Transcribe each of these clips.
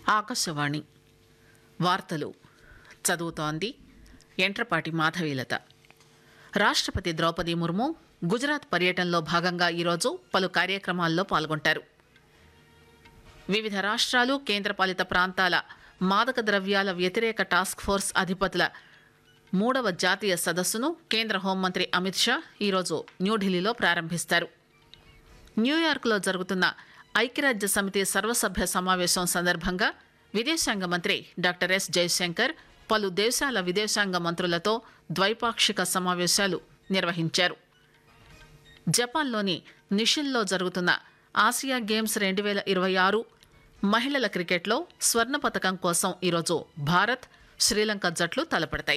ఆకాశవాణి వార్తలు చదువుతోంది ఎంట్రపాటి మాధవీలత రాష్ట్రపతి ద్రౌపది ముర్ము గుజరాత్ పర్యటనలో భాగంగా ఈరోజు పలు కార్యక్రమాల్లో పాల్గొంటారు వివిధ రాష్ట్రాలు కేంద్రపాలిత ప్రాంతాల మాదక ద్రవ్యాల వ్యతిరేక టాస్క్ ఫోర్స్ అధిపతుల మూడవ జాతీయ సదస్సును కేంద్ర హోంమంత్రి అమిత్ షా ఈరోజు న్యూఢిల్లీలో ప్రారంభిస్తారు న్యూయార్క్లో జరుగుతున్న ఐక్యరాజ్య సమితి సర్వసభ్య సమావేశం సందర్భంగా విదేశాంగ మంత్రి డాక్టర్ ఎస్ జయశంకర్ పలు దేశాల విదేశాంగ మంత్రులతో ద్వైపాక్షిక సమావేశాలు నిర్వహించారు జపాన్లోని నిషిన్లో జరుగుతున్న ఆసియా గేమ్స్ రెండు వేల ఇరవై ఆరు మహిళల క్రికెట్లో స్వర్ణ పథకం కోసం ఈరోజు భారత్ శ్రీలంక జట్లు తలపడతాయి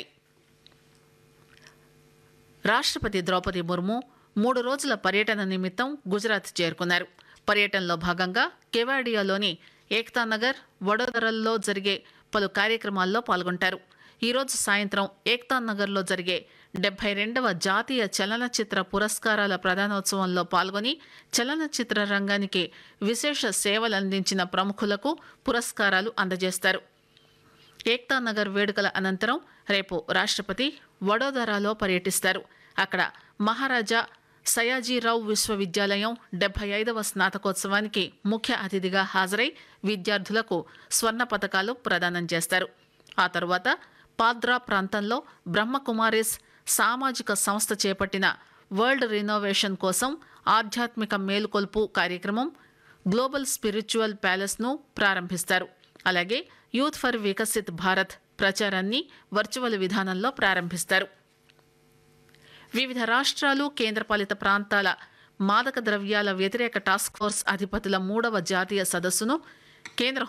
రాష్ట్రపతి ద్రౌపది ముర్ము మూడు రోజుల పర్యటన నిమిత్తం గుజరాత్ చేరుకున్నారు పర్యటనలో భాగంగా కెవాడియాలోని ఏక్తా నగర్ వడోదరల్లో జరిగే పలు కార్యక్రమాల్లో పాల్గొంటారు ఈరోజు సాయంత్రం ఏక్తా నగర్లో జరిగే డెబ్బై రెండవ జాతీయ చలనచిత్ర పురస్కారాల ప్రధానోత్సవంలో పాల్గొని చలనచిత్ర రంగానికి విశేష సేవలందించిన ప్రముఖులకు పురస్కారాలు అందజేస్తారు ఏక్తా నగర్ వేడుకల అనంతరం రేపు రాష్ట్రపతి వడోదరాలో పర్యటిస్తారు అక్కడ మహారాజా సయాజీరావు విశ్వవిద్యాలయం డెబ్బై ఐదవ స్నాతకోత్సవానికి ముఖ్య అతిథిగా హాజరై విద్యార్థులకు స్వర్ణ పథకాలు ప్రదానం చేస్తారు ఆ తరువాత పాద్రా ప్రాంతంలో బ్రహ్మకుమారిస్ సామాజిక సంస్థ చేపట్టిన వరల్డ్ రినోవేషన్ కోసం ఆధ్యాత్మిక మేలుకొల్పు కార్యక్రమం గ్లోబల్ స్పిరిచువల్ ప్యాలెస్ను ప్రారంభిస్తారు అలాగే యూత్ ఫర్ వికసిత్ భారత్ ప్రచారాన్ని వర్చువల్ విధానంలో ప్రారంభిస్తారు వివిధ రాష్ట్రాలు కేంద్రపాలిత ప్రాంతాల మాదక ద్రవ్యాల వ్యతిరేక టాస్క్ ఫోర్స్ అధిపతుల మూడవ జాతీయ సదస్సును కేంద్ర